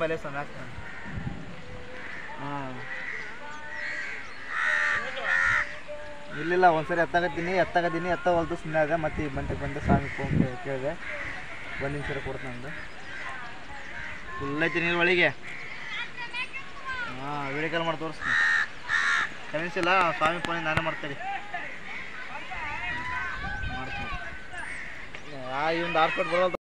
ಪಲ್ಯ ಸ್ವಾಮಿ ಹಾಕ್ತಾನೆ ಹಾಂ ಇಲ್ಲಿಲ್ಲ ಒಂದ್ಸರಿ ಎತ್ತಾಗತ್ತೀನಿ ಎತ್ತಾಗತ್ತೀನಿ ಎತ್ತ ಹೊಲ್ದು ಸುಮ್ಮನೆ ಅದ ಮತ್ತೆ ಈ ಬಂಟೆ ಬಂದೆ ಸ್ವಾಮಿ ಫೋನ್ ಕೇಳಿದೆ ಒಂದು ನಿಮಿಷ ಕೊಡ್ತಾನೆ ನಂದು ಫುಲ್ ಐತಿ ನೀರು ಒಳಗೆ ಹಾಂ ವಿಡಿಯೋ ಕಾಲ್ ಮಾಡಿ ತೋರಿಸ್ತೀನಿ ಕನಿಸಿಲ್ಲ ಸ್ವಾಮಿ ಫೋನ್ ನಾನೇ ಮಾಡ್ತೀನಿ ಮಾಡ್ತೀನಿ ಆ ಈ ಒಂದು ಆರ್ಸ್ಪೆಟ್ ಬರೋದು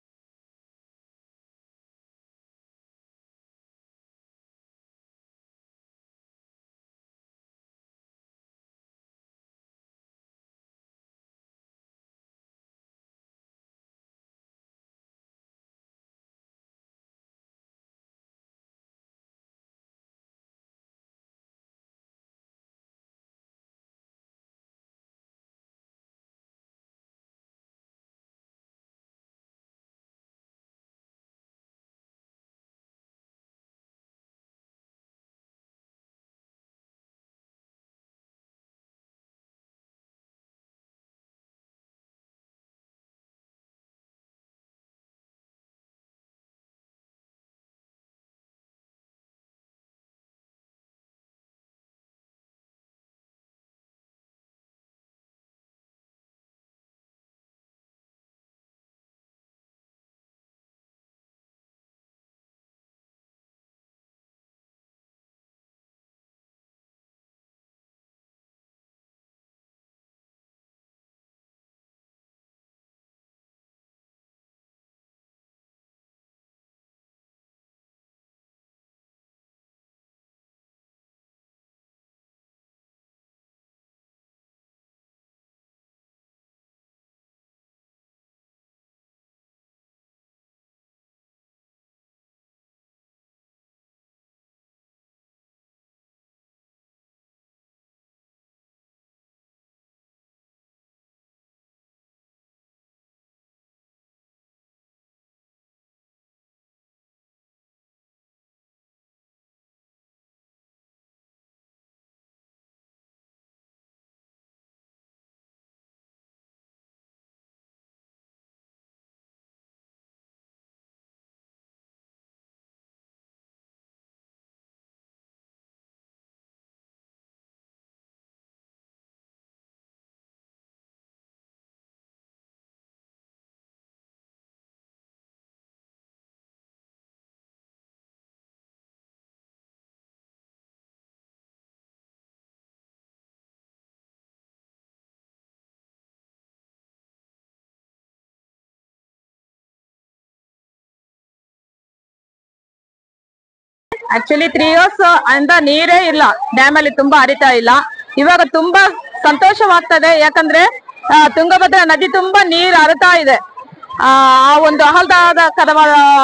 ಆಕ್ಚುಲಿ ತ್ರೀ ಇಯರ್ಸ್ ಇಂದ ನೀರೇ ಇಲ್ಲ ಡ್ಯಾಮ್ ಅಲ್ಲಿ ತುಂಬಾ ಹರಿತಾ ಇಲ್ಲ ಇವಾಗ ತುಂಬಾ ಸಂತೋಷವಾಗ್ತದೆ ಯಾಕಂದ್ರೆ ಆ, ತುಂಗಭದ್ರಾ ನದಿ ತುಂಬಾ ನೀರ್ ಹರಿತಾ ಇದೆ ಆ ಆ ಒಂದು ಆಹ್ಲಾದ ಕರವ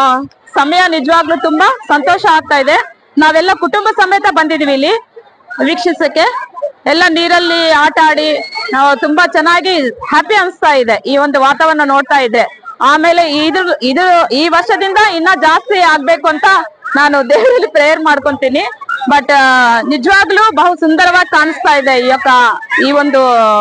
ಸಮಯ ನಿಜವಾಗ್ಲೂ ತುಂಬಾ ಸಂತೋಷ ಆಗ್ತಾ ಇದೆ ನಾವೆಲ್ಲ ಕುಟುಂಬ ಸಮೇತ ಬಂದಿದೀವಿ ಇಲ್ಲಿ ವೀಕ್ಷಿಸಕ್ಕೆ ಎಲ್ಲ ನೀರಲ್ಲಿ ಆಟ ಆಡಿ ನಾವು ತುಂಬಾ ಚೆನ್ನಾಗಿ ಹ್ಯಾಪಿ ಅನ್ಸ್ತಾ ಇದೆ ಈ ಒಂದು ವಾತಾವರಣ ನೋಡ್ತಾ ಇದ್ದೆ ಆಮೇಲೆ ಇದು ಇದು ಈ ವರ್ಷದಿಂದ ಇನ್ನ ಜಾಸ್ತಿ ಆಗ್ಬೇಕು ಅಂತ ನಾನು ದೇವರಲ್ಲಿ ಪ್ರೇಯರ್ ಮಾಡ್ಕೊಂತೀನಿ ಬಟ್ ನಿಜವಾಗ್ಲೂ ಬಹು ಸುಂದರವಾಗಿ ಕಾಣಿಸ್ತಾ ಇದೆ ಈ యొక్క ಈ ಒಂದು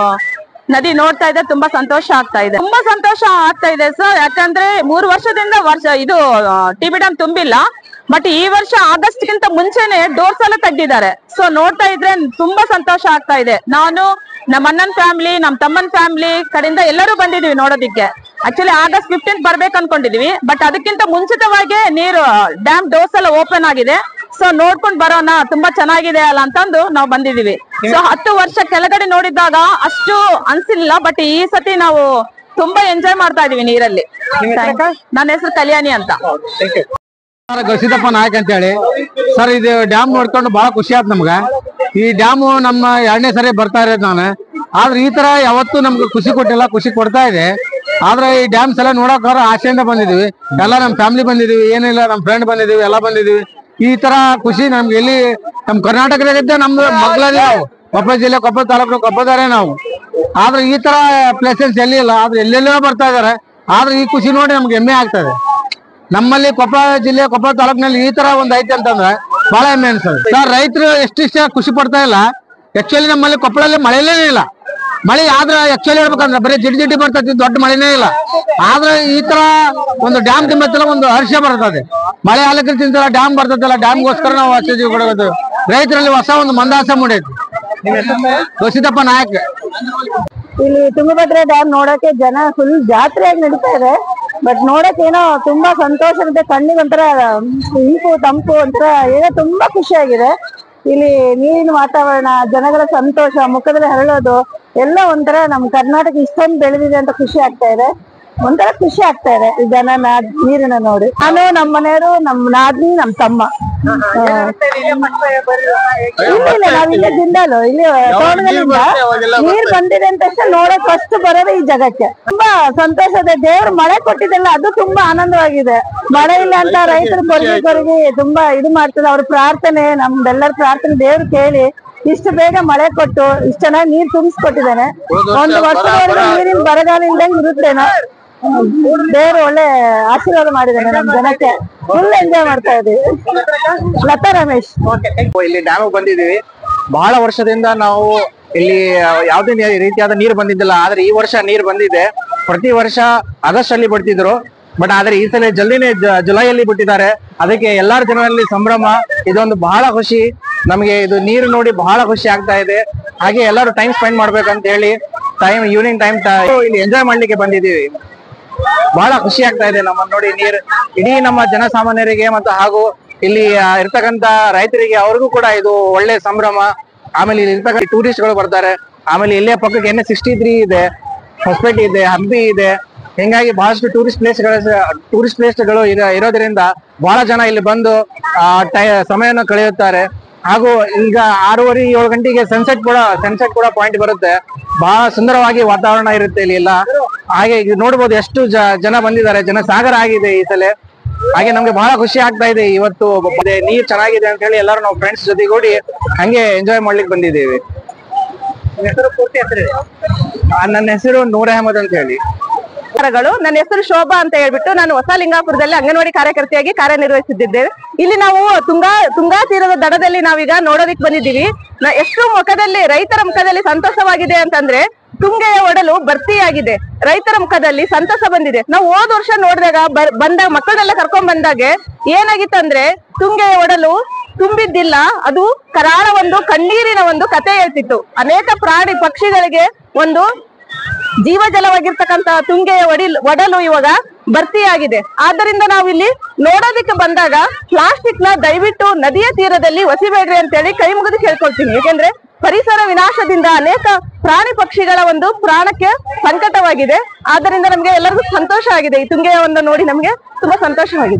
ನದಿ ನೋಡ್ತಾ ಇದ್ದೆ ತುಂಬಾ ಸಂತೋಷ ಆಗ್ತಾ ಇದೆ ತುಂಬಾ ಸಂತೋಷ ಆಗ್ತಾ ಇದೆ ಸರ್ ಯಾಕಂದ್ರೆ ಮೂರು ವರ್ಷದಿಂದ ವರ್ಷ ಇದು ಟಿ ಬಿ ಡ್ಯಾಮ್ ತುಂಬಿಲ್ಲ ಬಟ್ ಈ ವರ್ಷ ಆಗಸ್ಟ್ ಗಿಂತ ಮುಂಚೆನೆ ಡೋರ್ಸ್ ಎಲ್ಲ ತೆಗ್ದಿದ್ದಾರೆ ಸೊ ನೋಡ್ತಾ ಇದ್ರೆ ತುಂಬಾ ಸಂತೋಷ ಆಗ್ತಾ ಇದೆ ನಾನು ನಮ್ಮ ಅಣ್ಣನ ಫ್ಯಾಮಿಲಿ ನಮ್ಮ ತಮ್ಮನ ಫ್ಯಾಮಿಲಿ ಕಡೆಯಿಂದ ಎಲ್ಲರೂ ಬಂದಿದೀವಿ ನೋಡೋದಿಕ್ಕೆ ಆಕ್ಚುಲಿ ಆಗಸ್ಟ್ ಫಿಫ್ಟೀನ್ ಬರ್ಬೇಕು ಅನ್ಕೊಂಡಿದೀವಿ ಬಟ್ ಅದಕ್ಕಿಂತ ಮುಂಚಿತವಾಗಿ ನೀರು ಡ್ಯಾಮ್ ಡೋರ್ಸ್ ಎಲ್ಲ ಓಪನ್ ಆಗಿದೆ ಸೊ ನೋಡ್ಕೊಂಡ್ ಬರೋಣ ತುಂಬಾ ಚೆನ್ನಾಗಿದೆ ಅಲ್ಲ ಅಂತಂದು ನಾವು ಬಂದಿದೀವಿ ಸೊ ಹತ್ತು ವರ್ಷ ಕೆಳಗಡೆ ನೋಡಿದಾಗ ಅಷ್ಟು ಅನ್ಸಿಲ್ಲ ಬಟ್ ಈ ಸತಿ ನಾವು ತುಂಬಾ ಎಂಜಾಯ್ ಮಾಡ್ತಾ ಇದೀವಿ ನೀರಲ್ಲಿ ನನ್ನ ಹೆಸರು ಕಲ್ಯಾಣಿ ಅಂತ ಸರ್ ಗವಿಸಿದ್ದಪ್ಪ ನಾಯಕ್ ಅಂತ ಹೇಳಿ ಸರ್ ಇದು ಡ್ಯಾಮ್ ನೋಡ್ಕೊಂಡು ಬಹಳ ಖುಷಿ ಆಯ್ತು ನಮ್ಗ ಈ ಡ್ಯಾಮು ನಮ್ಮ ಎರಡನೇ ಸರಿ ಬರ್ತಾ ಇರೋದು ನಾನು ಆದ್ರೆ ಈ ತರ ಯಾವತ್ತೂ ನಮ್ಗೆ ಖುಷಿ ಕೊಟ್ಟಿಲ್ಲ ಖುಷಿ ಕೊಡ್ತಾ ಇದೆ ಆದ್ರೆ ಈ ಡ್ಯಾಮ್ಸ್ ಎಲ್ಲ ನೋಡಕ್ ಆಸೆಯಿಂದ ಬಂದಿದೀವಿ ಎಲ್ಲ ನಮ್ಮ ಫ್ಯಾಮಿಲಿ ಬಂದಿದೀವಿ ಏನಿಲ್ಲ ನಮ್ಮ ಫ್ರೆಂಡ್ ಬಂದಿದೀವಿ ಎಲ್ಲ ಬಂದಿದೀವಿ ಈ ತರ ಖುಷಿ ನಮ್ಗೆ ಎಲ್ಲಿ ನಮ್ ಕರ್ನಾಟಕದಾಗಿದ್ದ ನಮ್ದು ಮಗ್ಳಲ್ಲಿ ನಾವು ಕೊಪ್ಪಳ ಜಿಲ್ಲೆ ಕೊಪ್ಪಳ ತಾಲೂಕು ಕೊಪ್ಪಳದಾರೆ ನಾವು ಆದ್ರೆ ಈ ತರ ಪ್ಲೇಸಸ್ ಎಲ್ಲಿ ಇಲ್ಲ ಆದ್ರೆ ಎಲ್ಲೆಲ್ಲೋ ಬರ್ತಾ ಇದಾರೆ ಆದ್ರೆ ಈ ಖುಷಿ ನೋಡಿ ನಮ್ಗೆ ಹೆಮ್ಮೆ ಆಗ್ತದೆ ನಮ್ಮಲ್ಲಿ ಕೊಪ್ಪಳ ಜಿಲ್ಲೆ ಕೊಪ್ಪಳ ತಾಲೂಕಿನಲ್ಲಿ ಈ ತರ ಒಂದ್ ಐತೆ ಅಂತಂದ್ರೆ ಬಹಳ ಹೆಮ್ಮೆ ಅನ್ಸದೆ ಸರ್ ರೈತರು ಎಷ್ಟಿಷ್ಟ ಖುಷಿ ಪಡ್ತಾ ಇಲ್ಲ ಆಕ್ಚುಲಿ ನಮ್ಮಲ್ಲಿ ಕೊಪ್ಪಳಲ್ಲಿ ಮಳೆನೇ ಇಲ್ಲ ಮಳೆ ಆದ್ರೆ ಆಕ್ಚುಲಿ ಹೇಳ್ಬೇಕಂದ್ರೆ ಬರೀ ಜಿಡಿ ಜಿಡಿ ಬರ್ತೈತಿ ದೊಡ್ಡ ಮಳೆನೇ ಇಲ್ಲ ಆದ್ರೆ ಈ ತರ ಒಂದು ಡ್ಯಾಮ್ ತುಂಬತ್ತಲ್ಲ ಒಂದು ಹರ್ಷ ಬರ್ತದೆ ಮಳೆ ಆಲಕ್ಕಿಂತ ಡ್ಯಾಮ್ ಬರ್ತದಲ್ಲ ಡ್ಯಾಮ್ಗೋಸ್ಕರ ನಾವು ಆಚೆ ಕೊಡೋದು ರೈತರಲ್ಲಿ ಹೊಸ ಒಂದು ಮಂದಾಸ ಮೂಡೈತಿ ವಸಿದಪ್ಪ ನಾಯಕ್ ಇಲ್ಲಿ ತುಂಗಭದ್ರಾ ಡ್ಯಾಮ್ ನೋಡಕ್ಕೆ ಜನ ಫುಲ್ ಜಾತ್ರೆಯಾಗಿ ನಡೀತಾ ಇದೆ ಬಟ್ ನೋಡಕ್ ಏನೋ ತುಂಬಾ ಸಂತೋಷ ಇರುತ್ತೆ ಕಣ್ಣಿಗೆ ಒಂಥರ ಇಂಪು ತಂಪು ಒಂಥರ ಏನೋ ತುಂಬಾ ಖುಷಿಯಾಗಿದೆ ಇಲ್ಲಿ ನೀರಿನ ವಾತಾವರಣ ಜನಗಳ ಸಂತೋಷ ಮುಖದಲ್ಲಿ ಹರಳೋದು ಎಲ್ಲ ಒಂಥರ ನಮ್ ಕರ್ನಾಟಕ ಇಷ್ಟೊಂದು ಬೆಳೆದಿದೆ ಅಂತ ಖುಷಿ ಆಗ್ತಾ ಇದೆ ಒಂಥರ ಖುಷಿ ಆಗ್ತಾ ಇದೆ ಈ ಜನ ನಾದ್ ನೀರನ್ನ ನೋಡಿ ನಾನು ನಮ್ಮ ಮನೆಯವರು ನಮ್ ನಾದ್ನಿ ನಮ್ ತಮ್ಮ ಇಲ್ಲ ಇಲ್ಲ ನಾವ್ ಇಲ್ಲೇ ಜಿಂದಾಲು ಇಲ್ಲಿ ತೋಟಗಳಿಂದ ನೀರ್ ಬಂದಿದೆ ಅಂತ ತಕ್ಷಣ ನೋಡಕ್ ಫಸ್ಟ್ ಬರೋದು ಈ ಜಗಕ್ಕೆ ತುಂಬಾ ಸಂತೋಷ ಇದೆ ದೇವ್ರು ಮಳೆ ಕೊಟ್ಟಿದ್ದಲ್ಲ ಅದು ತುಂಬಾ ಆನಂದವಾಗಿದೆ ಮಳೆ ಇಲ್ಲ ಅಂತ ರೈತರು ಕೊರಗಿ ಕೊರಗಿ ತುಂಬಾ ಇದು ಮಾಡ್ತದೆ ಅವ್ರ ಪ್ರಾರ್ಥನೆ ನಮ್ದೆಲ್ಲರ ಪ್ರಾರ್ಥನೆ ದೇವ್ರು ಕೇಳಿ ಇಷ್ಟು ಬೇಗ ಮಳೆ ಕೊಟ್ಟು ಇಷ್ಟು ಚೆನ್ನಾಗಿ ನೀರ್ ತುಂಬಿಸ್ಕೊಟ್ಟಿದ್ದಾನೆ ಒಂದು ವರ್ಷದವರೆಗೂ ನೀರಿನ ಬರಗಾಲ ಇಲ್ದಂಗ್ ಇರುತ್ತೇನೋ ದೇವ್ರು ಒಳ್ಳೆ ಆಶೀರ್ವಾದ ಮಾಡಿದ್ದಾನೆ ನಮ್ ಜನಕ್ಕೆ ಫುಲ್ ಎಂಜಾಯ್ ಮಾಡ್ತಾ ಇದೀವಿ ಲತಾ ರಮೇಶ್ ಇಲ್ಲಿ ಡ್ಯಾಮ್ ಬಂದಿದೀವಿ ಬಹಳ ವರ್ಷದಿಂದ ನಾವು ಇಲ್ಲಿ ಯಾವುದೇ ನೀ- ರೀತಿಯಾದ ನೀರು ಬಂದಿದ್ದಿಲ್ಲ ಆದ್ರೆ ಈ ವರ್ಷ ನೀರು ಬಂದಿದೆ ಪ್ರತಿ ವರ್ಷ ಆಗಸ್ಟ್ ಅಲ್ಲಿ ಬಿಡ್ತಿದ್ರು ಬಟ್ ಆದ್ರೆ ಈ ಸಲ ಜಲ್ದಿನೇ ಜ- ಜುಲೈಯಲ್ಲಿ ಬಿಟ್ಟಿದ್ದಾರೆ ಅದಕ್ಕೆ ಎಲ್ಲಾರ ಜನರಲ್ಲಿ ಸಂಭ್ರಮ ಇದೊಂದು ಬಹಳ ಖುಷಿ ನಮಗೆ ಇದು ನೀರು ನೋಡಿ ಬಹಳ ಖುಷಿ ಆಗ್ತಾ ಇದೆ ಹಾಗೆ ಎಲ್ಲರೂ ಟೈಮ್ ಸ್ಪೆಂಡ್ ಮಾಡ್ಬೇಕಂತ ಹೇಳಿ ಟೈಮ್ ಈವ್ನಿಂಗ್ ಟೈಮ್ ಇಲ್ಲಿ ಎಂಜಾಯ್ ಮಾಡ್ಲಿಕ್ಕೆ ಬಂದಿದ್ದೀವಿ ಬಹಳ ಖುಷಿ ಆಗ್ತಾ ಇದೆ ನಮ್ಮನ್ನ ನೋಡಿ ನೀರ್ ಇಡೀ ನಮ್ಮ ಜನಸಾಮಾನ್ಯರಿಗೆ ಮತ್ತು ಹಾಗೂ ಇಲ್ಲಿ ಆ, ಇರ್ತಕ್ಕಂತ ರೈತರಿಗೆ ಅವ್ರಿಗೂ ಕೂಡ ಇದು ಒಳ್ಳೆ ಸಂಭ್ರಮ ಆಮೇಲೆ ಇಲ್ಲಿ ಇರ್ತಕ್ಕಂಥ ಟೂರಿಸ್ಟ್ ಗಳು ಬರ್ತಾರೆ ಆಮೇಲೆ ಇಲ್ಲೇ ಪಕ್ಕಕ್ಕೆ ಎನ್ ಸಿಕ್ಸ್ಟಿ ತ್ರೀ ಇದೆ ಹೊಸಪೇಟೆ ಇದೆ ಹಂಪಿ ಇದೆ ಹಿಂಗಾಗಿ ಬಹಳಷ್ಟು ಟೂರಿಸ್ಟ್ ಪ್ಲೇಸ್ ಗಳ ಟೂರಿಸ್ಟ್ ಪ್ಲೇಸ್ ಗಳು ಇರ- ಇರೋದ್ರಿಂದ ಬಹಳ ಜನ ಇಲ್ಲಿ ಬಂದು ಆ ಟೈ ಸಮಯನ ಕಳೆಯುತ್ತಾರೆ ಹಾಗೂ ಈಗ ಆರೂವರೆ ಏಳು ಗಂಟೆಗೆ ಸನ್ಸೆಟ್ ಕೂಡ ಸನ್ಸೆಟ್ ಕೂಡ ಪಾಯಿಂಟ್ ಬರುತ್ತೆ ಬಹಳ ಸುಂದರವಾಗಿ ವಾತಾವರಣ ಇರುತ್ತೆ ಇಲ್ಲಿ ಎಲ್ಲ ಹಾಗೆ ಈಗ ನೋಡ್ಬೋದು ಎಷ್ಟು ಜ- ಜನ ಬಂದಿದ್ದಾರೆ ಜನ ಸಾಗರ ಆಗಿದೆ ಈ ಸಲ ಹಾಗೆ ನಮ್ಗೆ ಬಹಳ ಖುಷಿ ಆಗ್ತಾ ಇದೆ ಇವತ್ತು ಅದೇ ನೀರ್ ಚೆನ್ನಾಗಿದೆ ಅಂತ ಹೇಳಿ ಎಲ್ಲರೂ ನಾವು ಫ್ರೆಂಡ್ಸ್ ಜೊತೆಗೂಡಿ ಹಂಗೆ ಎಂಜಾಯ್ ಮಾಡ್ಲಿಕ್ಕೆ ಬಂದಿದ್ದೀವಿ ಹೆಸರು ಪೂರ್ತಿ ಹೆಸರು ನನ್ನ ಹೆಸರು ನೂರ್ ಅಹಮದ್ ಅಂತ ಹೇಳಿ ನಮಸ್ಕಾರಗಳು ನನ್ನ ಹೆಸರು ಶೋಭಾ ಅಂತ ಹೇಳ್ಬಿಟ್ಟು ನಾನು ಹೊಸ ಲಿಂಗಾಪುರದಲ್ಲಿ ಅಂಗನವಾಡಿ ಕಾರ್ಯಕರ್ತೆಯಾಗಿ ಕಾರ್ಯನಿರ್ವಹಿಸುತ್ತಿದ್ದೇವೆ ಇಲ್ಲಿ ನಾವು ತುಂಗಾ ತುಂಗಾ ತೀರದ ದಡದಲ್ಲಿ ನಾವೀಗ ನೋಡೋದಿಕ್ ಬಂದಿದ್ದೀವಿ ನ- ಎಷ್ಟು ಮುಖದಲ್ಲಿ ರೈತರ ಮುಖದಲ್ಲಿ ಸಂತೋಷವಾಗಿದೆ ಅಂತಂದ್ರೆ ತುಂಗೆಯ ಒಡಲು ಭರ್ತಿಯಾಗಿದೆ ರೈತರ ಮುಖದಲ್ಲಿ ಸಂತಸ ಬಂದಿದೆ ನಾವು ಹೋದ ವರ್ಷ ನೋಡಿದಾಗ ಬರ್- ಬಂದಾಗ ಮಕ್ಕಳನ್ನೆಲ್ಲ ಕರ್ಕೊಂಡ್ ಬಂದಾಗೆ ಏನಾಗಿತ್ತಂದ್ರೆ ತುಂಗೆಯ ಒಡಲು ತುಂಬಿದ್ದಿಲ್ಲ ಅದು ಕರಾಳ ಒಂದು ಕಣ್ಣೀರಿನ ಒಂದು ಕತೆ ಹೇಳ್ತಿತ್ತು ಅನೇಕ ಪ್ರಾಣಿ ಪಕ್ಷಿಗಳಿಗೆ ಒಂದು ಜೀವಜಲವಾಗಿರ್ತಕ್ಕಂತ ತುಂಗೆಯ ಒಡಿಲ್ ಒಡಲು ಇವಾಗ ಭರ್ತಿಯಾಗಿದೆ ಆದ್ದರಿಂದ ನಾವು ಇಲ್ಲಿ ನೋಡೋದಕ್ಕೆ ಬಂದಾಗ ಪ್ಲಾಸ್ಟಿಕ್ ನ ದಯವಿಟ್ಟು ನದಿಯ ತೀರದಲ್ಲಿ ಒಸಿಬೇಡ್ರಿ ಅಂತೇಳಿ ಕೈ ಮುಗಿದು ಕೇಳ್ಕೊಳ್ತೀನಿ ಯಾಕೆಂದ್ರೆ ಪರಿಸರ ವಿನಾಶದಿಂದ ಅನೇಕ ಪ್ರಾಣಿ ಪಕ್ಷಿಗಳ ಒಂದು ಪ್ರಾಣಕ್ಕೆ ಸಂಕಟವಾಗಿದೆ ಆದ್ದರಿಂದ ನಮ್ಗೆ ಎಲ್ಲರಿಗೂ ಸಂತೋಷ ಆಗಿದೆ ಈ ತುಂಗೆಯ ಒಂದು ನೋಡಿ ನಮ್ಗೆ ತುಂಬಾ ಸಂತೋಷವಾಗಿದೆ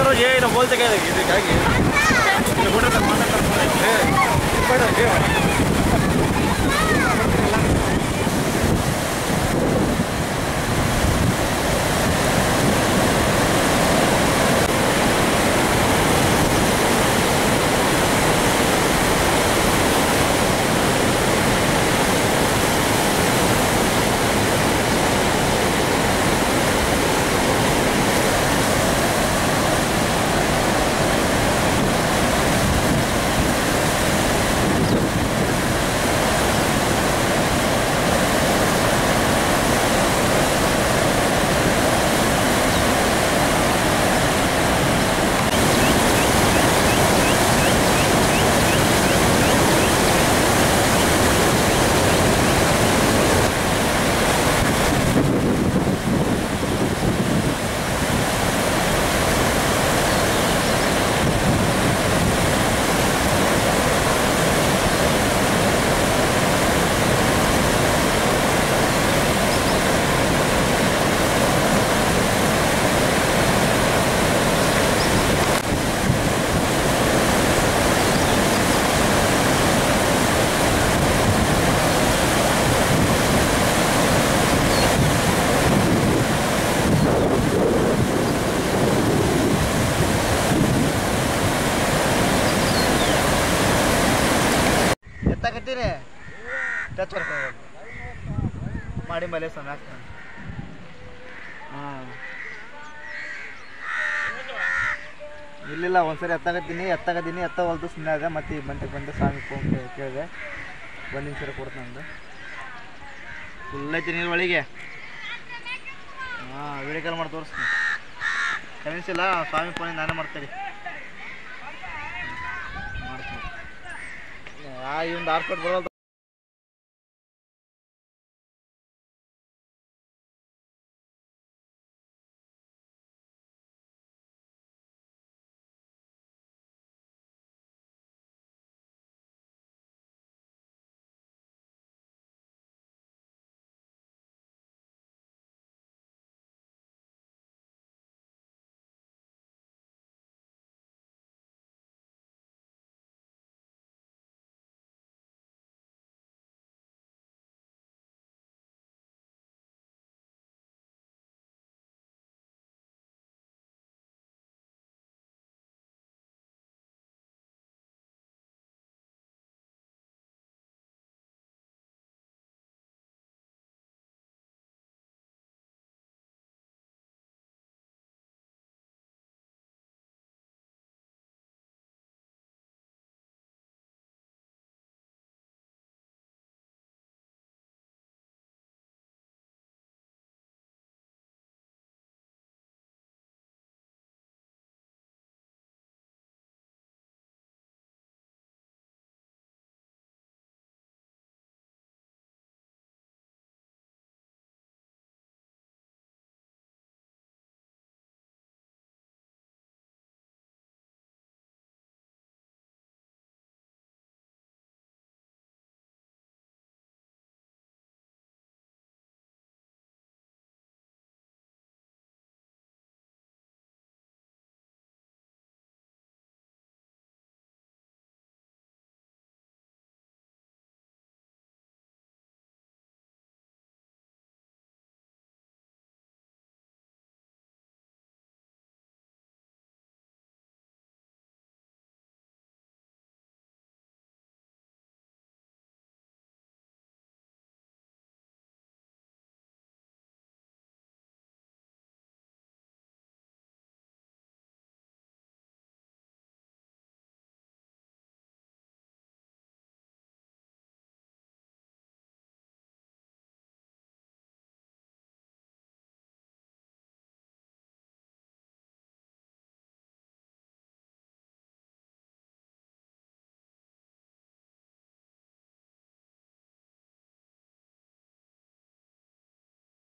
रोज ये ना बोलते क्या है क्या है ये बोल रहा था माता का ಎತ್ತಾಕತ್ತೀನಿ ಟಚ್ ವರ್ಕ್ ಮಾಡಿ ಮಲೆ ಸಣ್ಣ ಹಾಂ ಇಲ್ಲಿಲ್ಲ ಒಂದ್ಸರಿ ಎತ್ತಾಕತ್ತೀನಿ ಎತ್ತಾಕತ್ತೀನಿ ಎತ್ತ ಹೊಲ್ದು ಸುಮ್ಮನೆ ಅದ ಮತ್ತೆ ಈ ಬಂಟೆ ಬಂದು ಸ್ವಾಮಿ ಫೋನ್ ಕೇಳಿದೆ ಒಂದು ನಿಮಿಷ ಕೊಡ್ತು ನಂದು ಫುಲ್ ಐತಿ ನೀರು ಒಳಗೆ ಹಾಂ ವಿಡಿಯೋ ಕಾಲ್ ಮಾಡಿ ತೋರಿಸ್ತೀನಿ ಕನಿಸಿಲ್ಲ ಸ್ವಾಮಿ ಫೋನ್ ನಾನೇ ಮಾಡ್ತೀನಿ ಮಾಡ್ತೀನಿ ಆ ಇವಂದು ಆರ್ಸ್ಪೆಟ್ ಬರೋದು